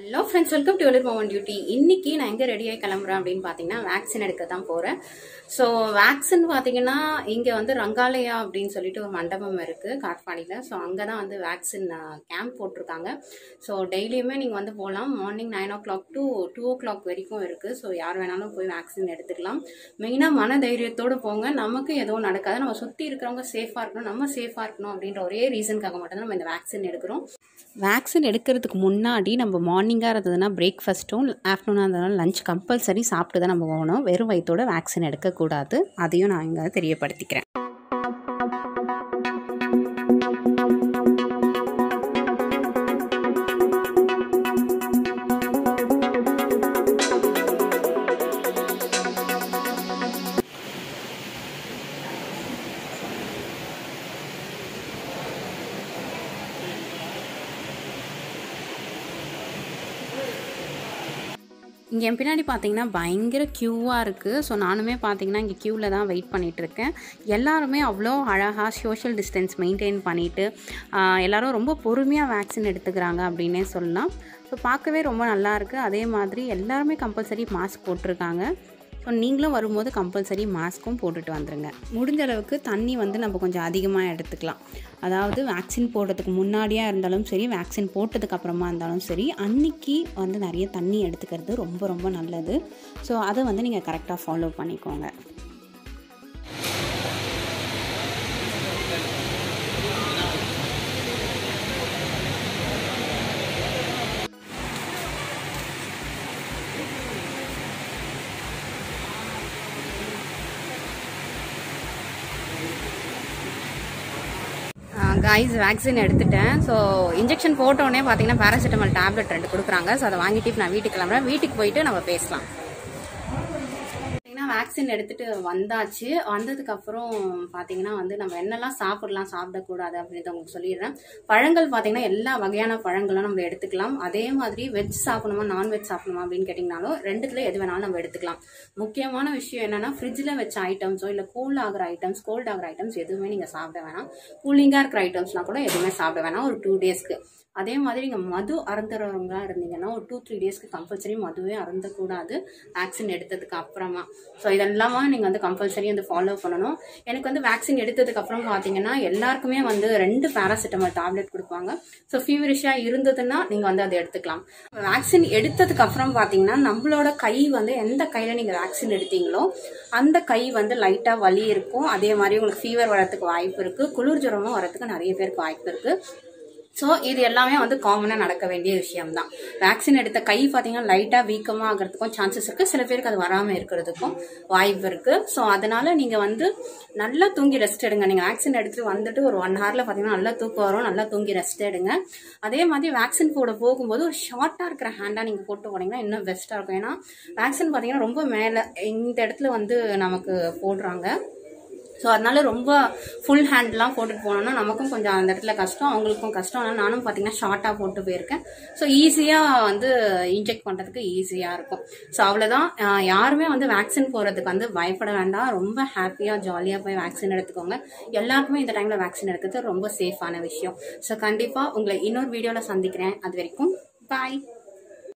hello friends welcome to ஒலிர் மோமன் duty இன்னைக்கு நான் எங்கே ரெடியாகி கிளம்புறேன் அப்படின்னு பார்த்தீங்கன்னா வேக்சின் எடுக்க தான் போகிறேன் ஸோ வேக்சின் பார்த்தீங்கன்னா இங்கே வந்து ரங்காலயா அப்படின்னு சொல்லிட்டு ஒரு மண்டபம் இருக்குது காட்பாடியில் ஸோ அங்கே தான் வந்து வேக்சின் கேம்ப் போட்டிருக்காங்க ஸோ டெய்லியுமே நீங்கள் வந்து போகலாம் morning nine o'clock to two o'clock வரைக்கும் இருக்குது ஸோ யார் வேணாலும் போய் வேக்சின் எடுத்துக்கலாம் மெயினாக மன தைரியத்தோடு போங்க நமக்கு எதுவும் நடக்காது நம்ம சுற்றி இருக்கிறவங்க சேஃபாக இருக்கணும் நம்ம சேஃபாக இருக்கணும் அப்படின்ற ஒரே ரீசனுக்காக மட்டும்தான் நம்ம இந்த வேக்சின் எடுக்கிறோம் வேக்சின் எடுக்கிறதுக்கு முன்னாடி நம்ம மார்னிங்காக இருந்ததுன்னா பிரேக்ஃபாஸ்ட்டும் ஆஃப்டர்நூனாக இருந்ததுனா லஞ்ச் கம்பல்சரி சாப்பிட்டு தான் நம்ம போகணும் வெறும் வயிற்றோட வேக்சின் எடுக்கக்கூடாது அதையும் நான் இங்கே தெரியப்படுத்திக்கிறேன் இங்கே என் பின்னாடி பார்த்தீங்கன்னா பயங்கர க்யூவாக இருக்குது ஸோ நானுமே பார்த்தீங்கன்னா இங்கே க்யூவில் தான் வெயிட் பண்ணிகிட்ருக்கேன் எல்லாருமே அவ்வளோ அழகாக சோஷியல் டிஸ்டன்ஸ் மெயின்டைன் பண்ணிவிட்டு எல்லோரும் ரொம்ப பொறுமையாக வேக்சின் எடுத்துக்கிறாங்க அப்படின்னே சொல்லலாம் ஸோ பார்க்கவே ரொம்ப நல்லா இருக்குது அதே மாதிரி எல்லாருமே கம்பல்சரி மாஸ்க் போட்டிருக்காங்க ஸோ நீங்களும் வரும்போது கம்பல்சரி மாஸ்க்கும் போட்டுட்டு வந்துடுங்க முடிஞ்ச அளவுக்கு தண்ணி வந்து நம்ம கொஞ்சம் அதிகமாக எடுத்துக்கலாம் அதாவது வேக்சின் போடுறதுக்கு முன்னாடியாக இருந்தாலும் சரி வேக்சின் போட்டதுக்கு அப்புறமா இருந்தாலும் சரி அன்னைக்கு வந்து நிறைய தண்ணி எடுத்துக்கிறது ரொம்ப ரொம்ப நல்லது ஸோ அதை வந்து நீங்கள் கரெக்டாக ஃபாலோ பண்ணிக்கோங்க கைஸ் வேக்சின் எடுத்துட்டேன் ஸோ இன்ஜெக்ஷன் போட்டோடனே பார்த்தீங்கன்னா பேராசிட்டமால் டேப்லெட் ரெண்டு கொடுக்குறாங்க ஸோ அதை வாங்கிட்டு இப்ப நான் வீட்டுக்கு கிளம்புறேன் வீட்டுக்கு போயிட்டு நம்ம பேசலாம் பார்த்தீங்கன்னா வேக்சின் எடுத்துட்டு வந்தாச்சு வந்ததுக்கு அப்புறம் பார்த்தீங்கன்னா வந்து நம்ம என்னெல்லாம் சாப்பிடலாம் சாப்பிடக்கூடாது அப்படின்றத உங்களுக்கு சொல்லிடுறேன் பழங்கள் பார்த்தீங்கன்னா எல்லா வகையான பழங்களும் நம்ம எடுத்துக்கலாம் அதே மாதிரி வெஜ் சாப்பிடணுமா நான்வெஜ் சாப்பிடணுமா அப்படின்னு கேட்டிங்கனாலும் ரெண்டுத்துல எது வேணாலும் நம்ம எடுத்துக்கலாம் முக்கியமான விஷயம் என்னன்னா ஃப்ரிட்ஜில் வச்ச ஐட்டம்ஸோ இல்லை கூல் ஆகிற ஐட்டம்ஸ் கோல்ட் ஆகிற ஐட்டம்ஸ் எதுவுமே நீங்கள் சாப்பிட வேணாம் கூலிங்காக இருக்கிற ஐட்டம்ஸ்லாம் கூட எதுவுமே சாப்பிட வேணாம் ஒரு டூ டேஸ்க்கு அதே மாதிரி நீங்கள் மது அருந்துறவங்க இருந்தீங்கன்னா ஒரு டூ த்ரீ டேஸ்க்கு கம்பல்சரி மதுவே அருந்தக்கூடாது வேக்சின் எடுத்ததுக்கு அப்புறமா ஸோ இதெல்லாமா நீங்கள் வந்து கம்பல்சரி வந்து ஃபாலோ பண்ணணும் எனக்கு வந்து வேக்சின் எடுத்ததுக்கு அப்புறம் பார்த்தீங்கன்னா எல்லாருக்குமே வந்து ரெண்டு பேராசிட்டமால் டேப்லெட் கொடுப்பாங்க ஸோ ஃபீவரிஷாக இருந்ததுன்னா நீங்கள் வந்து அதை எடுத்துக்கலாம் வேக்சின் எடுத்ததுக்கு அப்புறம் பார்த்தீங்கன்னா நம்மளோட கை வந்து எந்த கையில் நீங்கள் வேக்சின் எடுத்தீங்களோ அந்த கை வந்து லைட்டாக வலி இருக்கும் அதே மாதிரி உங்களுக்கு ஃபீவர் வரதுக்கு வாய்ப்பு இருக்குது குளிர் ஜுரமும் வரதுக்கு நிறைய பேருக்கு வாய்ப்பு இருக்குது ஸோ இது எல்லாமே வந்து காமனாக நடக்க வேண்டிய விஷயம் தான் வேக்சின் எடுத்த கை பார்த்தீங்கன்னா லைட்டாக வீக்கமாக ஆகிறதுக்கும் சான்சஸ் இருக்குது சில பேருக்கு அது வராமல் இருக்கிறதுக்கும் வாய்ப்பு இருக்குது ஸோ அதனால நீங்கள் வந்து நல்லா தூங்கி ரெஸ்ட் எடுங்க நீங்கள் வேக்சின் எடுத்துட்டு வந்துட்டு ஒரு ஒன் ஹவரில் பார்த்தீங்கன்னா நல்லா தூக்கம் வரும் நல்லா தூங்கி ரெஸ்ட் எடுங்க அதே மாதிரி வேக்சின் போட போகும்போது ஒரு ஷார்ட்டாக இருக்கிற ஹேண்டாக நீங்கள் போட்டு போனீங்கன்னா இன்னும் பெஸ்ட்டாக இருக்கும் ஏன்னா வேக்சின் பார்த்தீங்கன்னா ரொம்ப மேலே இந்த இடத்துல வந்து நமக்கு போடுறாங்க ஸோ அதனால ரொம்ப ஃபுல் ஹேண்ட்லாம் போட்டுட்டு போனோம்னா நமக்கும் கொஞ்சம் அந்த இடத்துல கஷ்டம் அவங்களுக்கும் கஷ்டம் ஆனால் நானும் பார்த்தீங்கன்னா ஷார்ட்டாக போட்டு போயிருக்கேன் ஸோ ஈஸியாக வந்து இன்ஜெக்ட் பண்ணுறதுக்கு ஈஸியாக இருக்கும் ஸோ அவ்வளோதான் யாருமே வந்து வேக்சின் போகிறதுக்கு வந்து பயப்பட வேண்டாம் ரொம்ப ஹாப்பியாக ஜாலியாக போய் வேக்சின் எடுத்துக்கோங்க எல்லாருக்குமே இந்த டைமில் வேக்சின் எடுக்கிறது ரொம்ப சேஃபான விஷயம் ஸோ கண்டிப்பாக உங்களை இன்னொரு வீடியோவில் சந்திக்கிறேன் அது வரைக்கும் பாய்